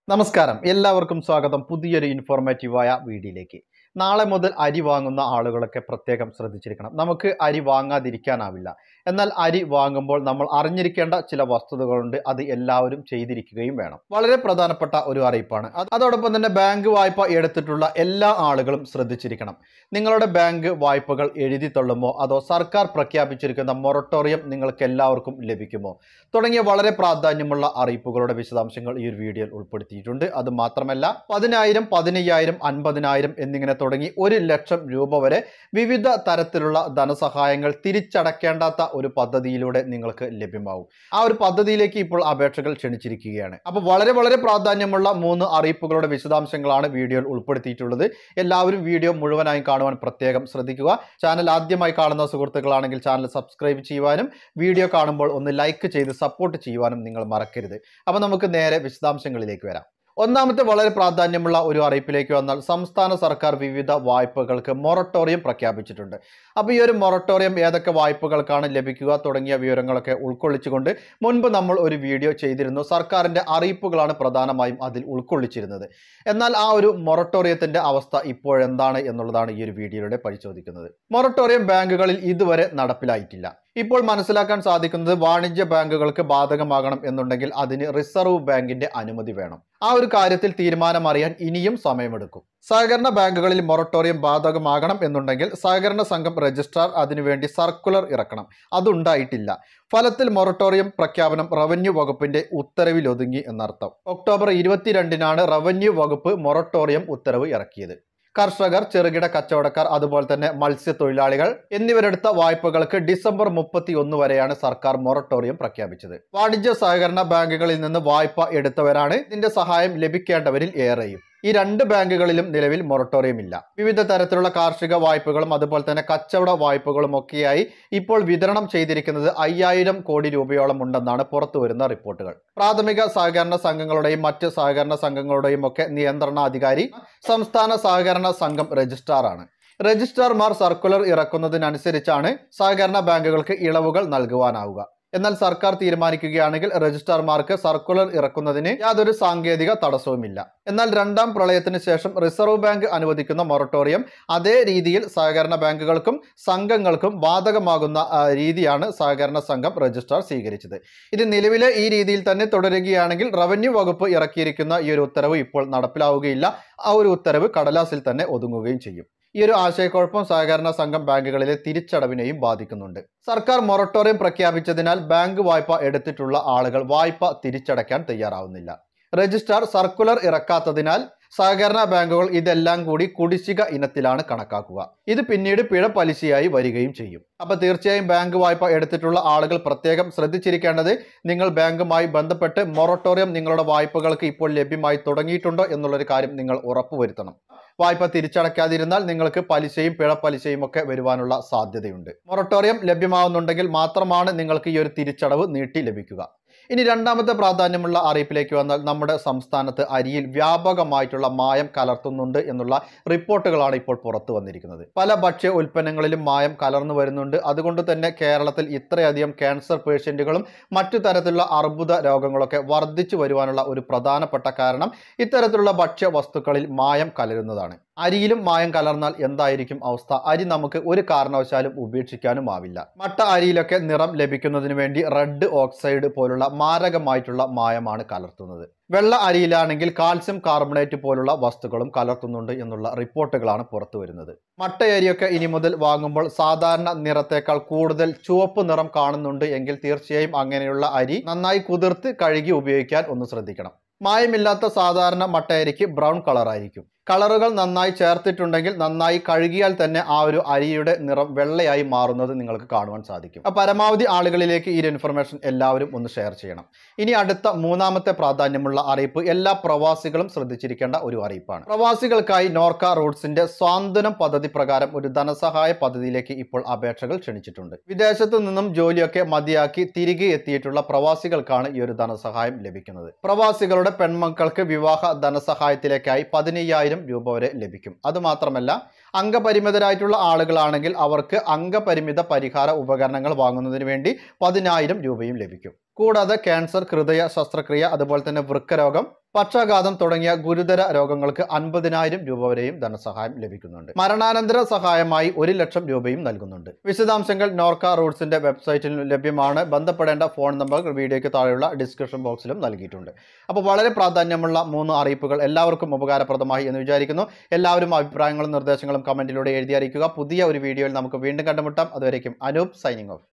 നമസ്കാരം എല്ലാവർക്കും സ്വാഗതം പുതിയൊരു ഇൻഫോർമേറ്റീവായ വീഡിയോയിലേക്ക് നാളെ മുതൽ അരി വാങ്ങുന്ന ആളുകളൊക്കെ പ്രത്യേകം ശ്രദ്ധിച്ചിരിക്കണം നമുക്ക് അരി വാങ്ങാതിരിക്കാനാവില്ല എന്നാൽ അരി വാങ്ങുമ്പോൾ നമ്മൾ അറിഞ്ഞിരിക്കേണ്ട ചില വസ്തുതകളുണ്ട് അത് എല്ലാവരും ചെയ്തിരിക്കുകയും വേണം വളരെ പ്രധാനപ്പെട്ട ഒരു അറിയിപ്പാണ് അത് അതോടൊപ്പം തന്നെ ബാങ്ക് വായ്പ എടുത്തിട്ടുള്ള എല്ലാ ആളുകളും ശ്രദ്ധിച്ചിരിക്കണം നിങ്ങളുടെ ബാങ്ക് വായ്പകൾ എഴുതി തള്ളുമോ അതോ സർക്കാർ പ്രഖ്യാപിച്ചിരിക്കുന്ന മൊറട്ടോറിയം നിങ്ങൾക്ക് എല്ലാവർക്കും ലഭിക്കുമോ തുടങ്ങിയ വളരെ പ്രാധാന്യമുള്ള അറിയിപ്പുകളുടെ വിശദാംശങ്ങൾ ഈ ഒരു വീഡിയോയിൽ ഉൾപ്പെടുത്തിയിട്ടുണ്ട് അത് മാത്രമല്ല പതിനായിരം പതിനയ്യായിരം അൻപതിനായിരം എന്നിങ്ങനെ തുടങ്ങി ഒരു ലക്ഷം രൂപ വരെ വിവിധ തരത്തിലുള്ള ധനസഹായങ്ങൾ തിരിച്ചടക്കേണ്ടാത്ത ഒരു പദ്ധതിയിലൂടെ നിങ്ങൾക്ക് ലഭ്യമാവും ആ ഒരു പദ്ധതിയിലേക്ക് ഇപ്പോൾ അപേക്ഷകൾ ക്ഷണിച്ചിരിക്കുകയാണ് അപ്പോൾ വളരെ വളരെ പ്രാധാന്യമുള്ള മൂന്ന് അറിയിപ്പുകളുടെ വിശദാംശങ്ങളാണ് വീഡിയോയിൽ ഉൾപ്പെടുത്തിയിട്ടുള്ളത് എല്ലാവരും വീഡിയോ മുഴുവനായും കാണുവാൻ പ്രത്യേകം ശ്രദ്ധിക്കുക ചാനൽ ആദ്യമായി കാണുന്ന സുഹൃത്തുക്കളാണെങ്കിൽ ചാനൽ സബ്സ്ക്രൈബ് ചെയ്യുവാനും വീഡിയോ കാണുമ്പോൾ ഒന്ന് ലൈക്ക് ചെയ്ത് സപ്പോർട്ട് ചെയ്യുവാനും നിങ്ങൾ മറക്കരുത് അപ്പോൾ നമുക്ക് നേരെ വിശദാംശങ്ങളിലേക്ക് വരാം ഒന്നാമത്തെ വളരെ പ്രാധാന്യമുള്ള ഒരു അറിയിപ്പിലേക്ക് വന്നാൽ സംസ്ഥാന സർക്കാർ വിവിധ വായ്പകൾക്ക് മൊറട്ടോറിയം പ്രഖ്യാപിച്ചിട്ടുണ്ട് അപ്പോൾ ഈ ഒരു മൊറട്ടോറിയം ഏതൊക്കെ വായ്പകൾക്കാണ് ലഭിക്കുക തുടങ്ങിയ വിവരങ്ങളൊക്കെ ഉൾക്കൊള്ളിച്ചുകൊണ്ട് മുൻപ് നമ്മൾ ഒരു വീഡിയോ ചെയ്തിരുന്നു സർക്കാരിൻ്റെ അറിയിപ്പുകളാണ് പ്രധാനമായും അതിൽ ഉൾക്കൊള്ളിച്ചിരുന്നത് എന്നാൽ ആ ഒരു മൊറട്ടോറിയത്തിൻ്റെ അവസ്ഥ ഇപ്പോഴെന്താണ് എന്നുള്ളതാണ് ഈ ഒരു വീഡിയോയിലൂടെ പരിശോധിക്കുന്നത് മൊറട്ടോറിയം ബാങ്കുകളിൽ ഇതുവരെ നടപ്പിലായിട്ടില്ല ഇപ്പോൾ മനസ്സിലാക്കാൻ സാധിക്കുന്നത് വാണിജ്യ ബാങ്കുകൾക്ക് ബാധകമാകണം എന്നുണ്ടെങ്കിൽ അതിന് റിസർവ് ബാങ്കിന്റെ അനുമതി വേണം ആ ഒരു കാര്യത്തിൽ തീരുമാനം അറിയാൻ ഇനിയും സമയമെടുക്കും സഹകരണ ബാങ്കുകളിൽ മൊറട്ടോറിയം ബാധകമാകണം എന്നുണ്ടെങ്കിൽ സഹകരണ സംഘം രജിസ്ട്രാർ അതിനുവേണ്ടി സർക്കുലർ ഇറക്കണം അതുണ്ടായിട്ടില്ല ഫലത്തിൽ മൊറട്ടോറിയം പ്രഖ്യാപനം റവന്യൂ വകുപ്പിന്റെ ഉത്തരവിൽ ഒതുങ്ങി എന്നർത്ഥം ഒക്ടോബർ ഇരുപത്തിരണ്ടിനാണ് റവന്യൂ വകുപ്പ് മൊറട്ടോറിയം ഉത്തരവ് ഇറക്കിയത് കർഷകർ ചെറുകിട കച്ചവടക്കാർ അതുപോലെ തന്നെ മത്സ്യത്തൊഴിലാളികൾ എന്നിവരെടുത്ത വായ്പകൾക്ക് ഡിസംബർ മുപ്പത്തി ഒന്ന് വരെയാണ് സർക്കാർ മൊറട്ടോറിയം പ്രഖ്യാപിച്ചത് വാണിജ്യ സഹകരണ ബാങ്കുകളിൽ നിന്ന് വായ്പ എടുത്തവരാണ് ഇതിന്റെ സഹായം ലഭിക്കേണ്ടവരിൽ ഏറെയും ഈ രണ്ട് ബാങ്കുകളിലും നിലവിൽ മൊറട്ടോറിയം ഇല്ല വിവിധ തരത്തിലുള്ള കാർഷിക വായ്പകളും അതുപോലെ തന്നെ കച്ചവട വായ്പകളും ഒക്കെയായി ഇപ്പോൾ വിതരണം ചെയ്തിരിക്കുന്നത് അയ്യായിരം കോടി രൂപയോളം ഉണ്ടെന്നാണ് പുറത്തുവരുന്ന റിപ്പോർട്ടുകൾ പ്രാഥമിക സഹകരണ സംഘങ്ങളുടെയും മറ്റ് സഹകരണ സംഘങ്ങളുടെയും ഒക്കെ നിയന്ത്രണാധികാരി സംസ്ഥാന സഹകരണ സംഘം രജിസ്ട്രാറാണ് രജിസ്ട്രാർമാർ സർക്കുലർ ഇറക്കുന്നതിനനുസരിച്ചാണ് സഹകരണ ബാങ്കുകൾക്ക് ഇളവുകൾ നൽകുവാനാവുക എന്നാൽ സർക്കാർ തീരുമാനിക്കുകയാണെങ്കിൽ രജിസ്ട്രാർമാർക്ക് സർക്കുലർ ഇറക്കുന്നതിന് യാതൊരു സാങ്കേതിക തടസ്സവുമില്ല എന്നാൽ രണ്ടാം പ്രളയത്തിന് ശേഷം റിസർവ് ബാങ്ക് അനുവദിക്കുന്ന മൊറട്ടോറിയം അതേ രീതിയിൽ സഹകരണ ബാങ്കുകൾക്കും സംഘങ്ങൾക്കും ബാധകമാകുന്ന ആ, രീതിയാണ് സഹകരണ സംഘം രജിസ്ട്രാർ സ്വീകരിച്ചത് ഇത് നിലവിലെ ഈ രീതിയിൽ തന്നെ തുടരുകയാണെങ്കിൽ റവന്യൂ വകുപ്പ് ഇറക്കിയിരിക്കുന്ന ഈ ഒരു ഉത്തരവ് ഇപ്പോൾ നടപ്പിലാവുകയില്ല ആ ഒരു ഉത്തരവ് കടലാസിൽ തന്നെ ഒതുങ്ങുകയും ചെയ്യും ഈ ഒരു ആശയക്കുഴപ്പം സഹകരണ സംഘം ബാങ്കുകളിലെ തിരിച്ചടവിനെയും ബാധിക്കുന്നുണ്ട് സർക്കാർ മൊറട്ടോറിയം പ്രഖ്യാപിച്ചതിനാൽ ബാങ്ക് വായ്പ എടുത്തിട്ടുള്ള ആളുകൾ വായ്പ തിരിച്ചടയ്ക്കാൻ തയ്യാറാവുന്നില്ല രജിസ്ട്രാർ സർക്കുലർ ഇറക്കാത്തതിനാൽ സഹകരണ ബാങ്കുകൾ ഇതെല്ലാം കൂടി കുടിശ്ശിക ഇനത്തിലാണ് കണക്കാക്കുക ഇത് പിന്നീട് പിഴ പലിശയായി വരികയും ചെയ്യും അപ്പൊ തീർച്ചയായും ബാങ്ക് വായ്പ എടുത്തിട്ടുള്ള ആളുകൾ പ്രത്യേകം ശ്രദ്ധിച്ചിരിക്കേണ്ടത് നിങ്ങൾ ബാങ്കുമായി ബന്ധപ്പെട്ട് മൊറട്ടോറിയം നിങ്ങളുടെ വായ്പകൾക്ക് ഇപ്പോൾ ലഭ്യമായി തുടങ്ങിയിട്ടുണ്ടോ എന്നുള്ളൊരു കാര്യം നിങ്ങൾ ഉറപ്പുവരുത്തണം വായ്പ തിരിച്ചടയ്ക്കാതിരുന്നാൽ നിങ്ങൾക്ക് പലിശയും പിഴ പലിശയും ഒക്കെ വരുവാനുള്ള സാധ്യതയുണ്ട് മൊറട്ടോറിയം ലഭ്യമാവുന്നുണ്ടെങ്കിൽ മാത്രമാണ് നിങ്ങൾക്ക് ഈ ഒരു തിരിച്ചടവ് നീട്ടി ലഭിക്കുക ഇനി രണ്ടാമത്തെ പ്രാധാന്യമുള്ള അറിയിപ്പിലേക്ക് വന്നാൽ നമ്മുടെ സംസ്ഥാനത്ത് അരിയിൽ വ്യാപകമായിട്ടുള്ള മായം കലർത്തുന്നുണ്ട് എന്നുള്ള റിപ്പോർട്ടുകളാണ് ഇപ്പോൾ പുറത്തു വന്നിരിക്കുന്നത് പല ഭക്ഷ്യ ഉൽപ്പന്നങ്ങളിലും മായം കലർന്നു വരുന്നുണ്ട് അതുകൊണ്ട് തന്നെ കേരളത്തിൽ ഇത്രയധികം ക്യാൻസർ പേഷ്യൻറ്റുകളും മറ്റു തരത്തിലുള്ള അർബുദ രോഗങ്ങളൊക്കെ വർദ്ധിച്ചു വരുവാനുള്ള ഒരു പ്രധാനപ്പെട്ട കാരണം ഇത്തരത്തിലുള്ള ഭക്ഷ്യ വസ്തുക്കളിൽ മായം കലരുന്നതാണ് അരിയിലും മായം കലർന്നാൽ എന്തായിരിക്കും അവസ്ഥ അരി നമുക്ക് ഒരു കാരണവശാലും ഉപേക്ഷിക്കാനും ആവില്ല മട്ട അരിയിലൊക്കെ നിറം ലഭിക്കുന്നതിന് വേണ്ടി റെഡ് ഓക്സൈഡ് പോലുള്ള മാരകമായിട്ടുള്ള മായമാണ് കലർത്തുന്നത് വെള്ള അരിയിലാണെങ്കിൽ കാൽസ്യം കാർബണേറ്റ് പോലുള്ള വസ്തുക്കളും കലർത്തുന്നുണ്ട് എന്നുള്ള റിപ്പോർട്ടുകളാണ് പുറത്തു വരുന്നത് മട്ടയരിയൊക്കെ ഇനി മുതൽ വാങ്ങുമ്പോൾ സാധാരണ നിറത്തേക്കാൾ കൂടുതൽ ചുവപ്പ് നിറം കാണുന്നുണ്ട് എങ്കിൽ തീർച്ചയായും അങ്ങനെയുള്ള അരി നന്നായി കുതിർത്ത് കഴുകി ഉപയോഗിക്കാൻ ഒന്ന് ശ്രദ്ധിക്കണം മായമില്ലാത്ത സാധാരണ മട്ടയരിക്ക് ബ്രൗൺ കളർ ആയിരിക്കും കളറുകൾ നന്നായി ചേർത്തിട്ടുണ്ടെങ്കിൽ നന്നായി കഴുകിയാൽ തന്നെ ആ ഒരു അരിയുടെ നിറം വെള്ളയായി മാറുന്നത് നിങ്ങൾക്ക് കാണുവാൻ സാധിക്കും അപ്പോൾ പരമാവധി ആളുകളിലേക്ക് ഈ ഒരു ഇൻഫർമേഷൻ എല്ലാവരും ഒന്ന് ഷെയർ ചെയ്യണം ഇനി അടുത്ത മൂന്നാമത്തെ പ്രാധാന്യമുള്ള അറിയിപ്പ് എല്ലാ പ്രവാസികളും ശ്രദ്ധിച്ചിരിക്കേണ്ട ഒരു അറിയിപ്പാണ് പ്രവാസികൾക്കായി നോർക്ക റൂട്ട്സിന്റെ സ്വാന്തനം പദ്ധതി പ്രകാരം ഒരു ധനസഹായ പദ്ധതിയിലേക്ക് ഇപ്പോൾ അപേക്ഷകൾ ക്ഷണിച്ചിട്ടുണ്ട് വിദേശത്തു നിന്നും ജോലിയൊക്കെ മതിയാക്കി തിരികെ എത്തിയിട്ടുള്ള പ്രവാസികൾക്കാണ് ഈ ഒരു ധനസഹായം ലഭിക്കുന്നത് പ്രവാസികളുടെ പെൺമക്കൾക്ക് വിവാഹ ധനസഹായത്തിലേക്കായി പതിനയ്യായിരം രൂപ വരെ ലഭിക്കും അതുമാത്രമല്ല അംഗപരിമിതരായിട്ടുള്ള ആളുകളാണെങ്കിൽ അവർക്ക് അംഗപരിമിത പരിഹാര ഉപകരണങ്ങൾ വാങ്ങുന്നതിന് വേണ്ടി പതിനായിരം രൂപയും ലഭിക്കും കൂടാതെ ക്യാൻസർ ഹൃദയ ശസ്ത്രക്രിയ അതുപോലെ തന്നെ വൃക്കരോഗം പക്ഷാഘാതം തുടങ്ങിയ ഗുരുതര രോഗങ്ങൾക്ക് അൻപതിനായിരം രൂപ വരെയും ധനസഹായം ലഭിക്കുന്നുണ്ട് മരണാനന്തര സഹായമായി ഒരു ലക്ഷം രൂപയും നൽകുന്നുണ്ട് വിശദാംശങ്ങൾ നോർക്ക റൂട്ട്സിന്റെ വെബ്സൈറ്റിൽ ലഭ്യമാണ് ബന്ധപ്പെടേണ്ട ഫോൺ നമ്പർ വീഡിയോയ്ക്ക് താഴെയുള്ള ഡിസ്ക്രിപ്ഷൻ ബോക്സിലും നൽകിയിട്ടുണ്ട് അപ്പോൾ വളരെ പ്രാധാന്യമുള്ള മൂന്ന് അറിയിപ്പുകൾ എല്ലാവർക്കും ഉപകാരപ്രദമായി എന്ന് വിചാരിക്കുന്നു എല്ലാവരും അഭിപ്രായങ്ങളും നിർദ്ദേശങ്ങളും കമന്റിലൂടെ എഴുതി അറിയിക്കുക പുതിയ ഒരു വീഡിയോയിൽ നമുക്ക് വീണ്ടും കണ്ടുമുട്ടാം അതുവരേക്കും അനൂപ് സൈനിങ് ഓഫ്